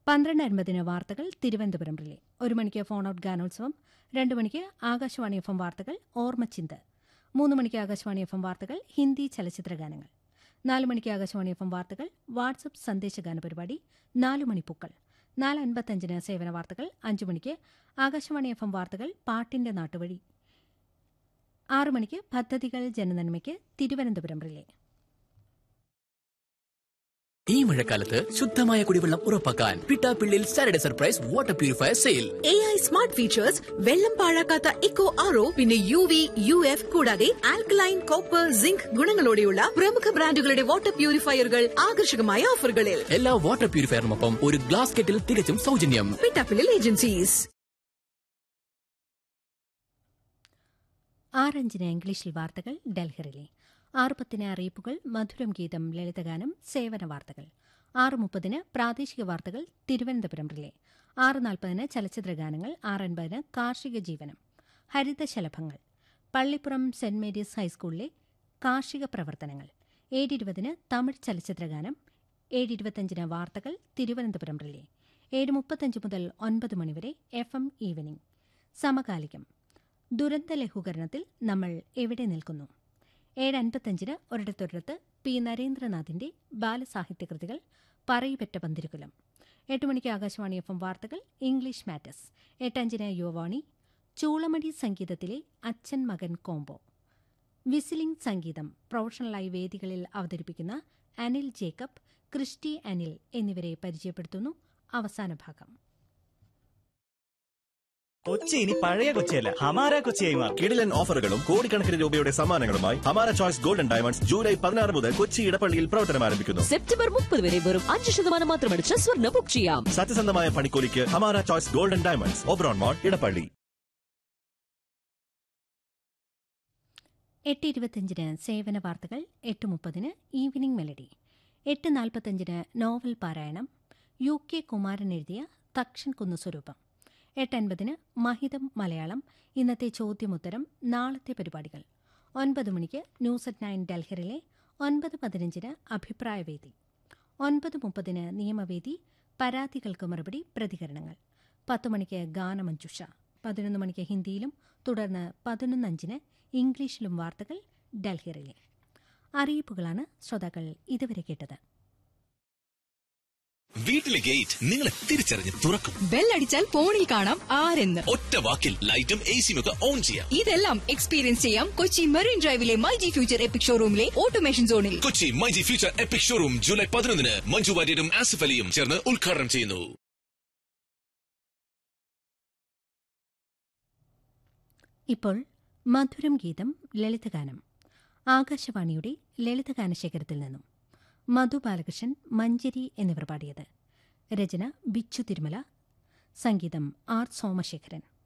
പന്ത്രണ്ട് അൻപതിന് വാർത്തകൾ തിരുവനന്തപുരം റിലേ ഒരു മണിക്ക് ഫോൺ ഔട്ട് ഗാനോത്സവം രണ്ട് മണിക്ക് ആകാശവാണി എഫ് എം വാർത്തകൾ ഓർമ്മച്ചിന്ത് മൂന്ന് മണിക്ക് ആകാശവാണി എഫ് എം വാർത്തകൾ ഹിന്ദി ചലച്ചിത്ര ഗാനങ്ങൾ നാല് മണിക്ക് ആകാശവാണി എഫ് എം വാർത്തകൾ വാട്സപ്പ് സന്ദേശഗാന പരിപാടി നാല് മണിപ്പൂക്കൾ നാല് അൻപത്തഞ്ചിന് സേവന വാർത്തകൾ അഞ്ചു മണിക്ക് ആകാശവാണി എഫ് എം വാർത്തകൾ പാട്ടിന്റെ നാട്ടുവഴി ആറു മണിക്ക് പദ്ധതികൾ ജനനന്മയ്ക്ക് തിരുവനന്തപുരം റിലേ ഈ മഴക്കാലത്ത് ശുദ്ധമായ കുടിവെള്ളം ഉറപ്പാക്കാൻ പിട്ടാപ്പിള്ളിൽ Saturday surprise water purifier sale A I smart features വെള്ളം പാഴാക്കാത്ത ഇക്കോ ആറോ പിന്നെ യു വി യു എഫ് കൂടാതെ ആൽക്കലൈൻ കോപ്പർ സിങ്ക് ഗുണങ്ങളോടെയുള്ള പ്രമുഖ ബ്രാൻഡുകളുടെ വാട്ടർ പ്യൂരിഫയറുകൾ ആകർഷകമായ ഓഫറുകളിൽ എല്ലാ വാട്ടർ പ്യൂരിഫയറിനൊപ്പം ഒരു ഗ്ലാസ് കെറ്റിൽ തികച്ചും സൗജന്യം പിട്ടാപ്പിളിൽ ഏജൻസീസ് ആറഞ്ചിന് ഇംഗ്ലീഷിൽ വാർത്തകൾ ഡൽഹിറിലെ ആറ് പത്തിന് അറിയിപ്പുകൾ മധുരം ഗീതം ലളിതഗാനം സേവന വാർത്തകൾ ആറ് മുപ്പതിന് പ്രാദേശിക വാർത്തകൾ തിരുവനന്തപുരം റിലേ ആറ് നാൽപ്പതിന് ചലച്ചിത്ര ഗാനങ്ങൾ ആറ് അൻപതിന് കാർഷിക ജീവനം ഹരിതശലഭങ്ങൾ പള്ളിപ്പുറം സെന്റ് മേരീസ് ഹൈസ്കൂളിലെ കാർഷിക പ്രവർത്തനങ്ങൾ ഏഴ് ഇരുപതിന് തമിഴ് ചലച്ചിത്ര ഗാനം ഏഴ് ഇരുപത്തഞ്ചിന് വാർത്തകൾ തിരുവനന്തപുരം റിലേ ഏഴ് മുപ്പത്തഞ്ച് മുതൽ ഒൻപത് മണിവരെ എഫ് എം ഈവനിംഗ് സമകാലികം ദുരന്ത ലഘൂകരണത്തിൽ നമ്മൾ എവിടെ നിൽക്കുന്നു ഏഴ് അൻപത്തഞ്ചിന് ഒരിടത്തൊരിടത്ത് പി നരേന്ദ്രനാഥിന്റെ ബാലസാഹിത്യകൃതികൾ പറയിപെറ്റ പന്തിരുകുലം എട്ട് മണിക്ക് ആകാശവാണി എഫ് എം വാർത്തകൾ ഇംഗ്ലീഷ് മാറ്റസ് എട്ടഞ്ചിന് യുവവാണി ചൂളമടി സംഗീതത്തിലെ അച്ഛൻ മകൻ കോംബോ വിസിലിംഗ് സംഗീതം പ്രൊഫഷണലായി വേദികളിൽ അവതരിപ്പിക്കുന്ന അനിൽ ജേക്കബ് ക്രിസ്റ്റി അനിൽ എന്നിവരെ പരിചയപ്പെടുത്തുന്നു അവസാന ഭാഗം കൊച്ചി ഇനി പഴയ കൊച്ചിയല്ല ഹമാര കൊച്ചിയായി മാറും കിടിലൻ ഓഫറുകളും കോടിക്കണക്കിന് രൂപയുടെ സമ്മാനങ്ങളുമായി ഹമാര ചോയ്സ് ഗോൾഡൻ ഡയമണ്ട്സ് ജൂലൈ പതിനാറ് മുതൽ കൊച്ചി ഇടപ്പള്ളിയിൽ പ്രവർത്തനം ആരംഭിക്കുന്നു സെപ്റ്റംബർ മുപ്പത് വരെ വെറും അഞ്ച് ശതമാനം മാത്രമടിച്ച് സ്വർണ്ണ ബുക്ക് ചെയ്യാം സത്യസന്ധമായ പണിക്കൂലിക്ക് Hamara choice gold and diamonds Oberon mall Edappally എട്ട് ഇരുപത്തഞ്ചിന് സേവന വാർത്തകൾ എട്ട് മുപ്പതിന് ഈവനിംഗ് മെലഡി എട്ട് നാൽപ്പത്തഞ്ചിന് നോവൽ പാരായണം യു കെ കുമാരൻ എഴുതിയ തക്ഷൻ കുന്നുസ്വരൂപം എട്ടൻപതിന് മഹിതം മലയാളം ഇന്നത്തെ ചോദ്യമുത്തരം നാളത്തെ പരിപാടികൾ ഒൻപത് മണിക്ക് ന്യൂസ് അറ്റ് നയൻ ഡൽഹിറിലെ ഒൻപത് പതിനഞ്ചിന് അഭിപ്രായവേദി ഒൻപത് മുപ്പതിന് നിയമവേദി പരാതികൾക്ക് മറുപടി പ്രതികരണങ്ങൾ പത്ത് മണിക്ക് ഗാനമഞ്ജുഷ പതിനൊന്ന് മണിക്ക് ഹിന്ദിയിലും തുടർന്ന് പതിനൊന്നഞ്ചിന് ഇംഗ്ലീഷിലും വാർത്തകൾ ഡൽഹിറിലെ അറിയിപ്പുകളാണ് ശ്രോതാക്കൾ ഇതുവരെ കേട്ടത് വീട്ടിലെ ഗേറ്റ് നിങ്ങളെ തിരിച്ചറിഞ്ഞ് തുറക്കും ബെല്ലടിച്ചാൽ ഫോണിൽ കാണാം ആരെന്ന് ഒറ്റ വാക്കിൽ ലൈറ്റും എ സിയും ഒക്കെ ഓൺ ചെയ്യാം ഇതെല്ലാം എക്സ്പീരിയൻസ് ചെയ്യാം കൊച്ചി മെറീൻ ഡ്രൈവിലെ മൈ ജി ഫ്യൂച്ചർ എപ്പിക് ഷോറൂമിലെ ഓട്ടോമേഷൻ സോണിൽ Kochi myG future epic showroom July പതിനൊന്നിന് മഞ്ജു വാര്യരും ആസിഫ് അലിയും ചേർന്ന് ഉദ്ഘാടനം ചെയ്യുന്നു ഇപ്പോൾ മധുരം ഗീതം ലളിതഗാനം ആകാശവാണിയുടെ ലളിതഗാന ശേഖരത്തിൽ നിന്നും മധു ബാലകൃഷ്ണൻ മഞ്ചരി എന്നിവർ പാടിയത് രചന ബിച്ചു തിരുമല സംഗീതം ആർ സോമശേഖരൻ